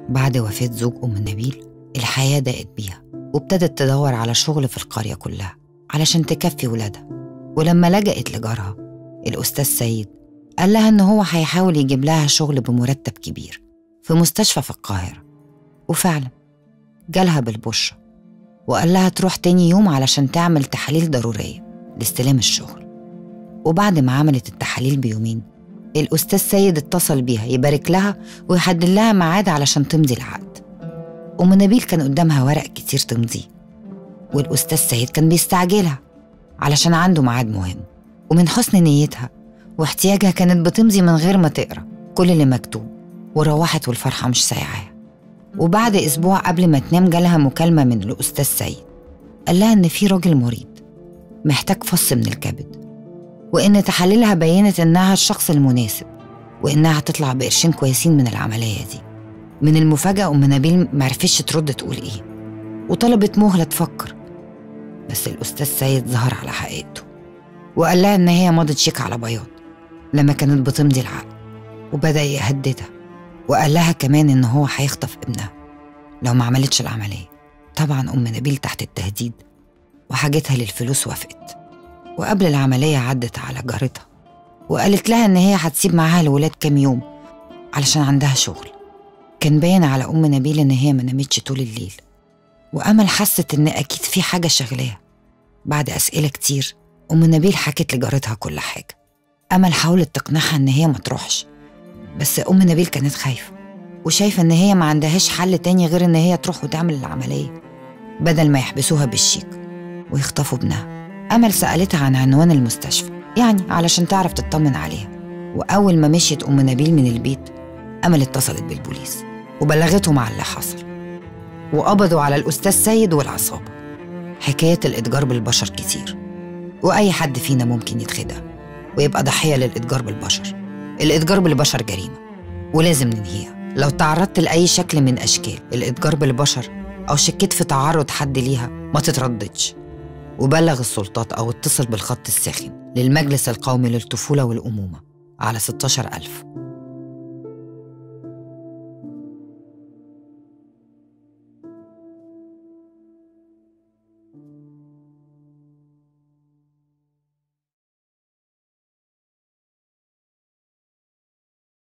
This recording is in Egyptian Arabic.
بعد وفاة زوج أم نبيل الحياة ضاقت بيها وابتدت تدور على شغل في القرية كلها علشان تكفي ولادها ولما لجأت لجارها الأستاذ سيد قال لها إن هو هيحاول يجيب لها شغل بمرتب كبير في مستشفى في القاهرة وفعلا جالها بالبشرة وقال لها تروح تاني يوم علشان تعمل تحاليل ضرورية لاستلام الشغل وبعد ما عملت التحاليل بيومين الأستاذ سيد اتصل بيها يبارك لها ويحدد لها ميعاد علشان تمضي العقد أم نبيل كان قدامها ورق كتير تمضيه والأستاذ سيد كان بيستعجلها علشان عنده ميعاد مهم ومن حسن نيتها واحتياجها كانت بتمضي من غير ما تقرا كل اللي مكتوب وروحت والفرحة مش سايعاها وبعد أسبوع قبل ما تنام جالها مكالمة من الأستاذ سيد قال لها إن في راجل مريض محتاج فص من الكبد وإن تحاليلها بينت إنها الشخص المناسب وإنها هتطلع بقرشين كويسين من العملية دي من المفاجأة أم نبيل معرفتش ترد تقول إيه وطلبت مهلة تفكر بس الأستاذ سيد ظهر على حقيقته وقال لها إن هي مضت شيك على بياض لما كانت بتمضي العقد وبدأ يهددها وقال لها كمان إن هو هيخطف ابنها لو ما عملتش العملية طبعا أم نبيل تحت التهديد وحاجتها للفلوس وافقت وقبل العملية عدت على جارتها وقالت لها إن هي هتسيب معاها الولاد كام يوم علشان عندها شغل كان باين على أم نبيل إن هي ما نامتش طول الليل وأمل حست إن أكيد في حاجة شغلاها بعد أسئلة كتير أم نبيل حكت لجارتها كل حاجة أمل حاولت تقنعها إن هي ما تروحش بس أم نبيل كانت خايفة وشايفة إن هي ما عندهاش حل تاني غير إن هي تروح وتعمل العملية بدل ما يحبسوها بالشيك ويخطفوا ابنها أمل سألتها عن عنوان المستشفى يعني علشان تعرف تطمن عليها وأول ما مشيت أم نبيل من البيت أمل اتصلت بالبوليس وبلغتهم على اللي حصل وقبضوا على الأستاذ سيد والعصابة حكاية الإتجار بالبشر كتير وأي حد فينا ممكن يتخدع ويبقى ضحية للإتجار بالبشر الإتجار بالبشر جريمة ولازم ننهيها لو تعرضت لأي شكل من أشكال الإتجار بالبشر أو شكيت في تعرض حد ليها ما تترددش وبلغ السلطات أو اتصل بالخط الساخن للمجلس القومي للطفولة والأمومة على 16000